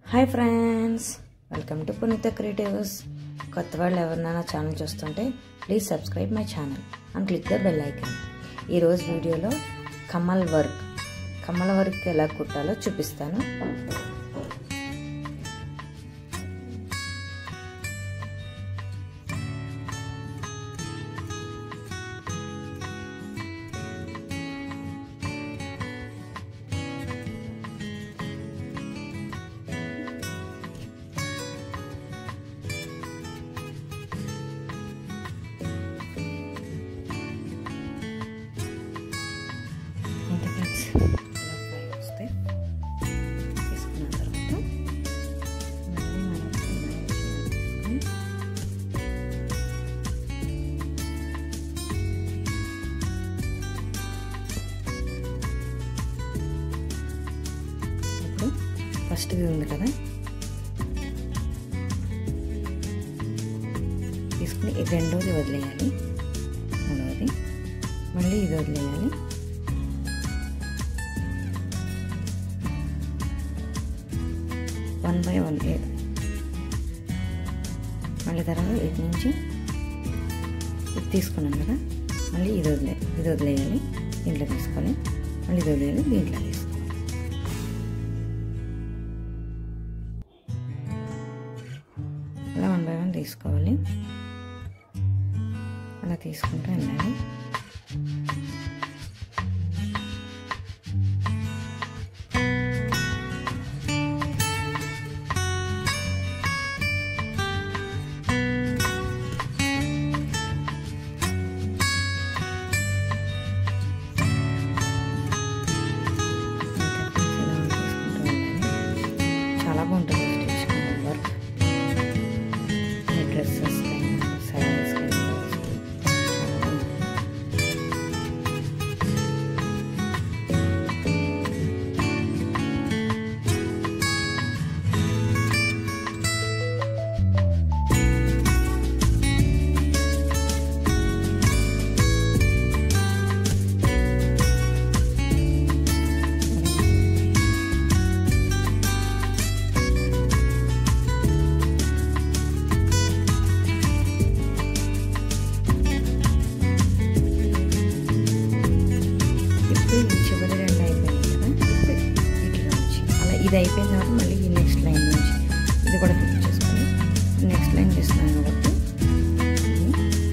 Hi friends welcome to Puneetha creatives కొత్త వాళ్ళు ఎవరినైనా ఛానల్ చూస్తుంటే please subscribe my channel and click the bell icon ఈరోజు వీడియోలో కమల్ వర్క్ కమల్ వర్క్ ఎలా కుట్టాలో చూపిస్తాను ఇంత ఫ్రెండ్స్ ఇలా ఫ్రై వస్తాయి తీసుకున్న తర్వాత మళ్ళీ మనం తీసుకొని ఇప్పుడు ఫస్ట్ ఇది ఉంది కదా తీసుకుని ఇది రెండోది వదిలేయాలి మూడవది మళ్ళీ ఇది వదిలేయాలి వన్ బై వన్ మళ్ళీ తర్వాత ఇటు నుంచి ఇది తీసుకున్నాం కదా మళ్ళీ ఇది వదిలే ఇది వదిలేయాలి దీంట్లో తీసుకోవాలి మళ్ళీ ఇది వదిలేయాలి దీంట్లో తీసుకోవాలి అలా వన్ బై వన్ తీసుకోవాలి అలా తీసుకుంటూ వెళ్ళాలి చాలా బాగుంటుంది స్టిచ్ వర్క్ డ్రెస్సెస్ శారీస్ చాలా బాగుంటుంది ఇప్పుడు ఈ చివరి రెండు అయిపోయింది కదా ఇప్పుడు ఇట్లా నుంచి అలా ఇది అయిపోయిన తర్వాత మళ్ళీ ఈ నెక్స్ట్ లైన్ నుంచి ఇది కూడా క్లిక్ చేసుకొని నెక్స్ట్ లైన్ చేస్తున్నాను కాబట్టి ఇది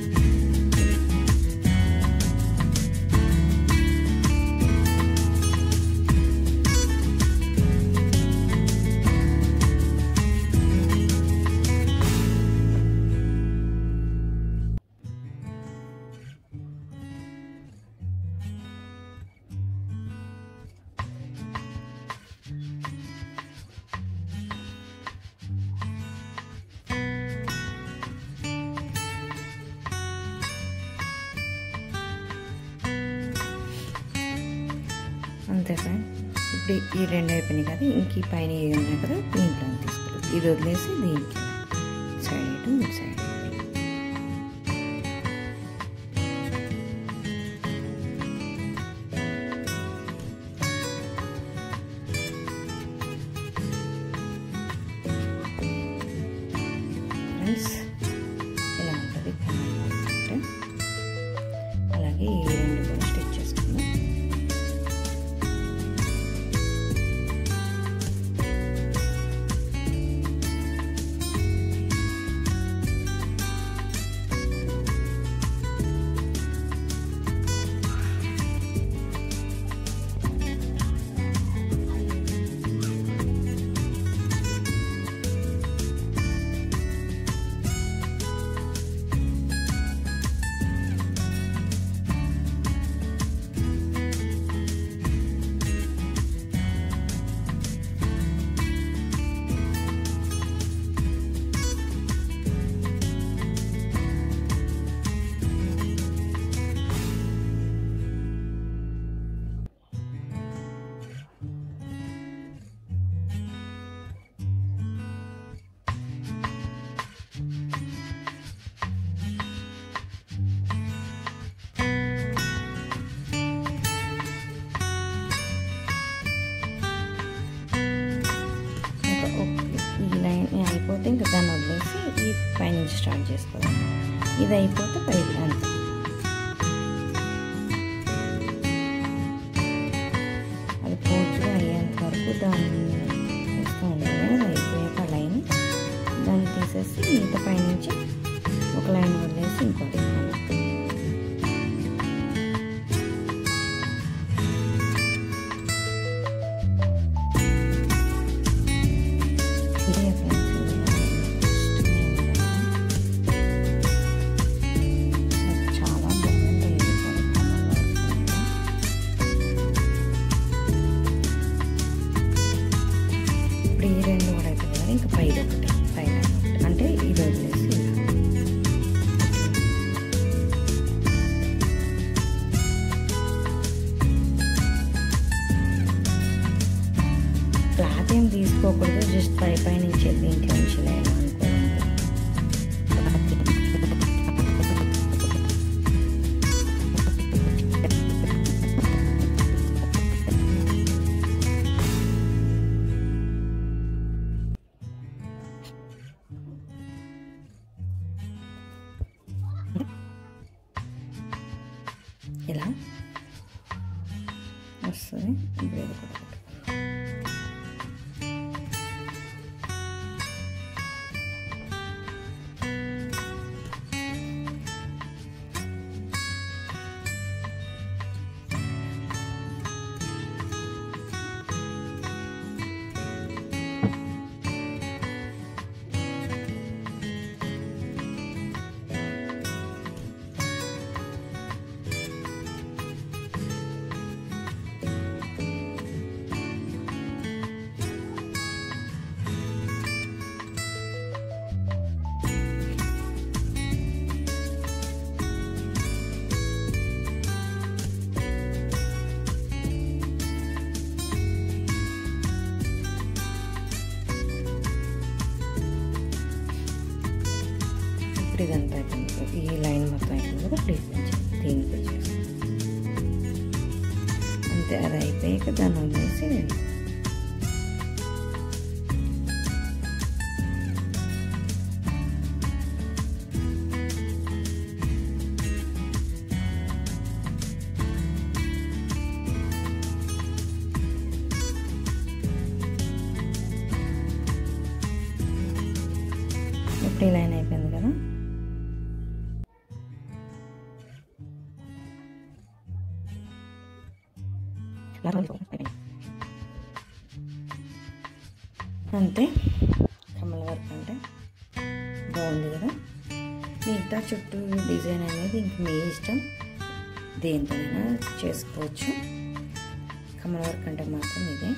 అంతే ఫ్రెండ్ ఇప్పుడు ఈ రెండు అయిపోయినాయి కదా ఇంక ఈ పైన ఇది ఉన్నాయి కదా దీంట్లో తీసుకుంటాం ఇది వదిలేసి దీనికి సైడ్ ఇటు ఇటు సైడ్ ఫ్రెండ్స్ ఇలా ఉంటుంది అంటే అలాగే ఈ రెండు కూడా స్టిచ్ చేసుకుందాం స్టార్ట్ చేసుకోవాలి ఇది అయిపోతే పైకి అంతే అది పూర్తిగా అయ్యేంత వరకు దాన్ని చేస్తూ ఉండాలి అది అయిపోయాక లైన్ దాన్ని తీసేసి మిగతా పైనుంచి ఒక లైన్ వదిలేసి ఇంకోటి ఇదే ఫ్రెండ్స్ చాలా బాగుంటాయి ఇది కూడా ఇప్పుడు ఈ రెండు కూడా అయిపోయింది కదా ఇంకా పైది ఒకటి పైన ఒకటి అంటే ఇది వదిలేసి ఇలా. క్లాత్ ఏం తీసుకోకూడదు జస్ట్ పై పై నుంచి దీంట్లో నుంచి లేదు అనుకోండి ఇలా వస్తుంది ఇప్పుడు ఇది కూడా పెట్టుకోవాలి. ఇప్పుడు ఇదంతా అయిపోయింది ఈ లైన్ మొత్తం అయిపోయింది కదా ఇప్పుడు ఇది కొంచెం దీనికి చేస్తాం అంతే అది అయిపోయాక దాన్ని వదిలేసి ఇప్పుడు ఈ లైన్ అయిపోయింది కదా అంతే కమల వర్క్ అంటే బాగుంది కదా మిగతా చుట్టూ డిజైన్ అనేది ఇంక మీ ఇష్టం దేంతోనైనా చేసుకోవచ్చు కమల వర్క్ అంటే మాత్రం ఇదే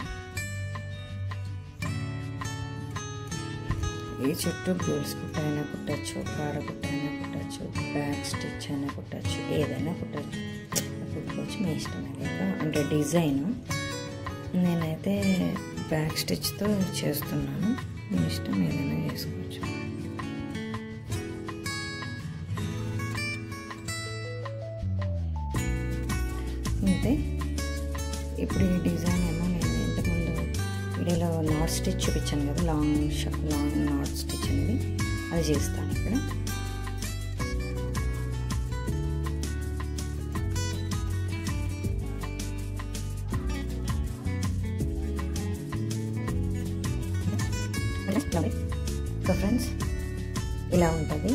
ఈ చుట్టూ గోల్స్ కుట్టైనా కుట్టచ్చు కాడ కుట్టైనా కుట్టచ్చు బ్యాక్ స్టిచ్ అయినా కుట్టచ్చు ఏదైనా కుట్టచ్చు కుట్టుకోవచ్చు మీ ఇష్టం ఇంకా అంటే డిజైన్ నేనైతే బ్యాక్ స్టిచ్తో చేస్తున్నాను మీ ఇష్టం ఏదైనా చేసుకోవచ్చు అంతే ఇప్పుడు ఈ డిజైన్ ఏమో నేను ఇంతకుముందు వీడియోలో నాట్ స్టిచ్ చూపించాను కదా లాంగ్ ష- లాంగ్ నాట్ స్టిచ్ అనేది అది చేస్తాను ఇక్కడ సో ఫ్రెండ్స్ ఇలా ఉంటుంది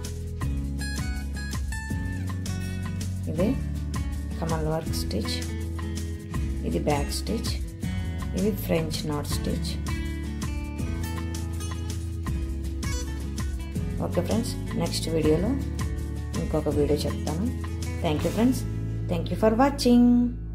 ఇది కమల్ వర్క్ స్టిచ్ ఇది బ్యాక్ స్టిచ్ ఇది French knot stitch okay friends next వీడియోలో ఇంకొక వీడియో చెప్తాను thank you friends thank you for watching